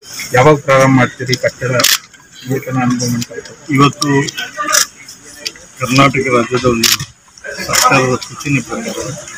ಯಾವಾಗ ಪ್ರಾರಂಭ ಮಾಡ್ತೀರಿ ಕಟ್ಟಡ ನೂತನ ಅನುಭವ ಮಂಟಪ ಇವತ್ತು ಕರ್ನಾಟಕ ರಾಜ್ಯದ ಒಂದು ಸರ್ಕಾರದ ಸೂಚನೆ ಪ್ರಕಾರ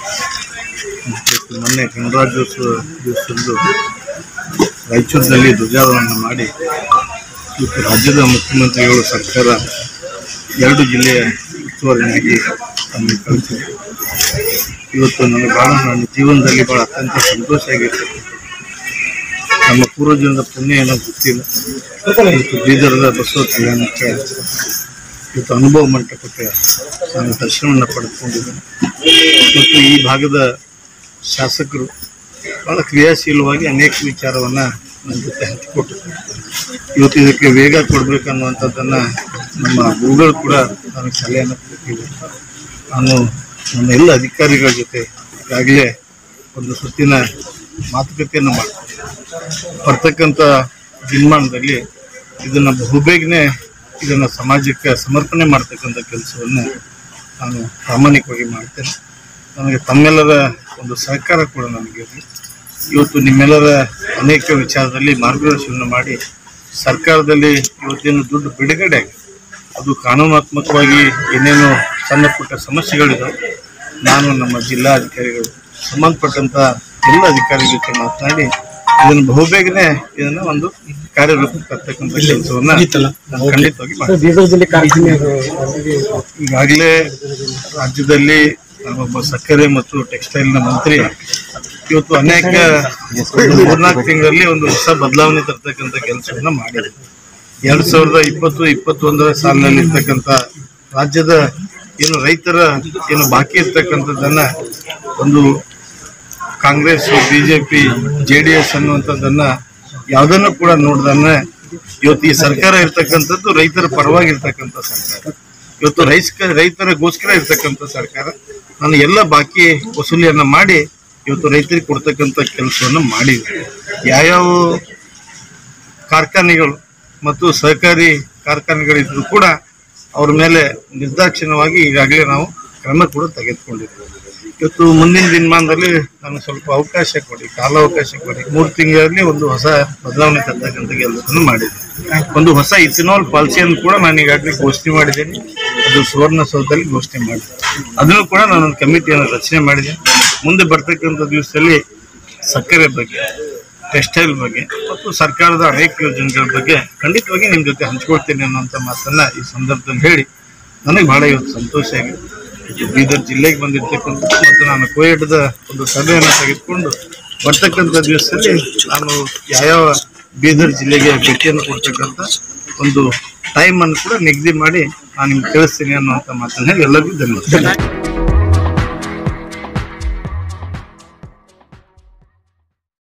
ಇವತ್ತು ಮೊನ್ನೆ ಗಣರಾಜ್ಯೋತ್ಸವ ದಿವಸದಂದು ರಾಯಚೂರಿನಲ್ಲಿ ಧ್ವಜಾರೋಹಣ ಮಾಡಿ ಇವತ್ತು ರಾಜ್ಯದ ಮುಖ್ಯಮಂತ್ರಿಗಳು ಸರ್ಕಾರ ಎರಡು ಜಿಲ್ಲೆಯ ಉಸ್ತುವಾರಿಯಾಗಿ ನಮಗೆ ಕಳಿಸಿದೆ ಇವತ್ತು ನನಗೆ ಭಾಳ ನನ್ನ ಜೀವನದಲ್ಲಿ ಭಾಳ ಅತ್ಯಂತ ಸಂತೋಷ ಆಗಿರ್ತದೆ ನಮ್ಮ ಪೂರ್ವಜನದ ಪುಣ್ಯ ಏನೋ ಗೊತ್ತಿಲ್ಲ ಇವತ್ತು ಬೀದರದ ಬಸವ ಕಲ್ಯಾಣಕ್ಕೆ ಇವತ್ತು ಅನುಭವ ಮಂಟಪಕ್ಕೆ ನಾನು ದರ್ಶನವನ್ನು ಪಡೆದುಕೊಂಡಿದ್ದೇನೆ ಮತ್ತು ಈ ಭಾಗದ ಶಾಸಕರು ಭಾಳ ಕ್ರಿಯಾಶೀಲವಾಗಿ ಅನೇಕ ವಿಚಾರವನ್ನು ನನ್ನ ಜೊತೆ ಹಂಚಿಕೊಟ್ಟಿದ್ದಾರೆ ಇವತ್ತು ಇದಕ್ಕೆ ವೇಗ ಕೊಡಬೇಕನ್ನುವಂಥದ್ದನ್ನು ನಮ್ಮ ಗುರುಗಳು ಕೂಡ ನನಗೆ ಸಲಹೆಯನ್ನು ಕೊಟ್ಟಿದ್ದಾರೆ ನಾನು ನನ್ನ ಎಲ್ಲ ಅಧಿಕಾರಿಗಳ ಜೊತೆ ಈಗಾಗಲೇ ಒಂದು ಸುತ್ತಿನ ಮಾತುಕತೆಯನ್ನು ಮಾಡ್ತೀನಿ ಬರ್ತಕ್ಕಂಥ ದಿನಮಾನದಲ್ಲಿ ಇದನ್ನು ಬಹುಬೇಗನೆ ಇದನ್ನು ಸಮಾಜಕ್ಕೆ ಸಮರ್ಪಣೆ ಮಾಡ್ತಕ್ಕಂಥ ಕೆಲಸವನ್ನು ನಾನು ಪ್ರಾಮಾಣಿಕವಾಗಿ ಮಾಡ್ತೇನೆ ನನಗೆ ತಮ್ಮೆಲ್ಲರ ಒಂದು ಸಹಕಾರ ಕೂಡ ನನಗೆ ಇರಲಿ ಇವತ್ತು ನಿಮ್ಮೆಲ್ಲರ ಅನೇಕ ವಿಚಾರದಲ್ಲಿ ಮಾರ್ಗದರ್ಶನ ಮಾಡಿ ಸರ್ಕಾರದಲ್ಲಿ ಇವತ್ತೇನು ದುಡ್ಡು ಬಿಡುಗಡೆ ಆಗಿದೆ ಅದು ಕಾನೂನಾತ್ಮಕವಾಗಿ ಏನೇನು ಸಣ್ಣ ಪುಟ್ಟ ಸಮಸ್ಯೆಗಳಿದಾವೆ ನಾನು ನಮ್ಮ ಜಿಲ್ಲಾಧಿಕಾರಿಗಳು ಸಂಬಂಧಪಟ್ಟಂತ ಎಲ್ಲ ಅಧಿಕಾರಿಗಳ ಜೊತೆ ಮಾತನಾಡಿ ಇದನ್ನು ಬಹುಬೇಗನೆ ಇದನ್ನ ಒಂದು ಕಾರ್ಯರೂಪಕ್ಕೆ ತರ್ತಕ್ಕಂಥ ಕೆಲಸವನ್ನ ನಾನು ಖಂಡಿತವಾಗಿ ಮಾಡ್ತೀನಿ. ಬೀದರ್ದಲ್ಲಿ ಕಾರ್ಖಾನೆ ಈಗಾಗಲೇ ರಾಜ್ಯದಲ್ಲಿ ನಾನೊಬ್ಬ ಸಕ್ಕರೆ ಮತ್ತು ಟೆಕ್ಸ್ಟೈಲ್ನ ಮಂತ್ರಿ ಇವತ್ತು ಅನೇಕ ಒಂದು ಮೂರ್ನಾಲ್ಕು ತಿಂಗಳಲ್ಲಿ ಒಂದು ಹೊಸ ಬದಲಾವಣೆ ತರ್ತಕ್ಕಂಥ ಕೆಲಸವನ್ನ ಮಾಡಿದೆ ಎರಡ್ ಸಾವಿರದ ಇಪ್ಪತ್ತು ಇಪ್ಪತ್ತೊಂದರ ಸಾಲಿನಲ್ಲಿ ಇರ್ತಕ್ಕಂಥ ರಾಜ್ಯದ ಏನು ರೈತರ ಏನು ಬಾಕಿ ಇರ್ತಕ್ಕಂಥದ್ದನ್ನ ಒಂದು Congress BJP J D S ಅನ್ನುವಂಥದ್ದನ್ನ ಯಾವುದನ್ನು ಕೂಡ ನೋಡ್ದನ್ನ ಇವತ್ತು ಈ ಸರ್ಕಾರ ಇರ್ತಕ್ಕಂಥದ್ದು ರೈತರ ಪರವಾಗಿ ಇರ್ತಕ್ಕಂಥ ಸರ್ಕಾರ ಇವತ್ತು ರೈಸ್ ರೈತರಿಗೋಸ್ಕರ ಇರ್ತಕ್ಕಂಥ ಸರ್ಕಾರ ನಾನು ಎಲ್ಲ ಬಾಕಿ ವಸೂಲಿಯನ್ನ ಮಾಡಿ ಇವತ್ತು ರೈತರಿಗೆ ಕೊಡ್ತಕ್ಕಂಥ ಕೆಲಸವನ್ನು ಮಾಡಿದೆ ಯಾವ್ಯಾವ ಕಾರ್ಖಾನೆಗಳು ಮತ್ತು ಸಹಕಾರಿ ಕಾರ್ಖಾನೆಗಳಿದ್ರು ಕೂಡ ಅವ್ರ ಮೇಲೆ ನಿರ್ದಾಕ್ಷಿಣ್ಯವಾಗಿ ಈಗಾಗಲೇ ನಾವು ಕ್ರಮ ಕೂಡ ತೆಗೆದುಕೊಂಡಿದ್ದೇವೆ ಇವತ್ತು ಮುಂದಿನ ದಿನಮಾನದಲ್ಲಿ ನನಗೆ ಸ್ವಲ್ಪ ಅವಕಾಶ ಕೊಡಿ ಕಾಲಾವಕಾಶ ಕೊಡಿ ಮೂರು ತಿಂಗಳಲ್ಲಿ ಒಂದು ಹೊಸ ಬದಲಾವಣೆ ತರ್ತಕ್ಕಂಥ ಕೆಲಸವನ್ನು ಮಾಡಿದೆ ಒಂದು ಹೊಸ ಇಥಿನಾಲ್ ಪಾಲಿಸಿಯನ್ನು ಕೂಡ ನಾನು ಈಗಾಗಲೇ ಘೋಷಣೆ ಮಾಡಿದ್ದೇನೆ ಅದು ಸುವರ್ಣಸೌಧದಲ್ಲಿ ಘೋಷಣೆ ಮಾಡಿದೆ ಅದನ್ನು ಕೂಡ ನಾನೊಂದು ಕಮಿಟಿಯನ್ನು ರಚನೆ ಮಾಡಿದೆ ಮುಂದೆ ಬರ್ತಕ್ಕಂಥ ದಿವಸದಲ್ಲಿ ಸಕ್ಕರೆ ಬಗ್ಗೆ ಟೆಕ್ಸ್ಟೈಲ್ ಬಗ್ಗೆ ಮತ್ತು ಸರ್ಕಾರದ ಅನೇಕ ಯೋಜನೆಗಳ ಬಗ್ಗೆ ಖಂಡಿತವಾಗಿ ನಿಮ್ಮ ಜೊತೆ ಹಂಚ್ಕೊಳ್ತೇನೆ ಅನ್ನುವಂಥ ಮಾತನ್ನ ಈ ಸಂದರ್ಭದಲ್ಲಿ ಹೇಳಿ ನನಗೆ ಬಹಳ ಇವತ್ತು ಸಂತೋಷ ಆಗಿದೆ ಇದು ಬೀದರ್ ಜಿಲ್ಲೆಗೆ ಬಂದಿರ್ತಕ್ಕಂಥ ಮತ್ತು ನಾನು ಕೋಯಟದ ಒಂದು ಸಭೆಯನ್ನು ತೆಗೆದುಕೊಂಡು ಬರ್ತಕ್ಕಂಥ ದಿವಸದಲ್ಲಿ ನಾನು ಯಾವ್ಯಾವ ಬೀದರ್ ಜಿಲ್ಲೆಗೆ ಭೇಟಿಯನ್ನು ಕೊಡ್ತಕ್ಕಂಥ ಒಂದು ಟೈಮ್ ಅನ್ನು ಕೂಡ ನಿಗದಿ ಮಾಡಿ ನಾನು ನಿಮ್ಗೆ ತಿಳಿಸ್ತೀನಿ ಅನ್ನುವಂಥ ಮಾತನ್ನ ಹೇಳಿ ಎಲ್ಲರಿಗೂ ಧನ್ಯವಾದ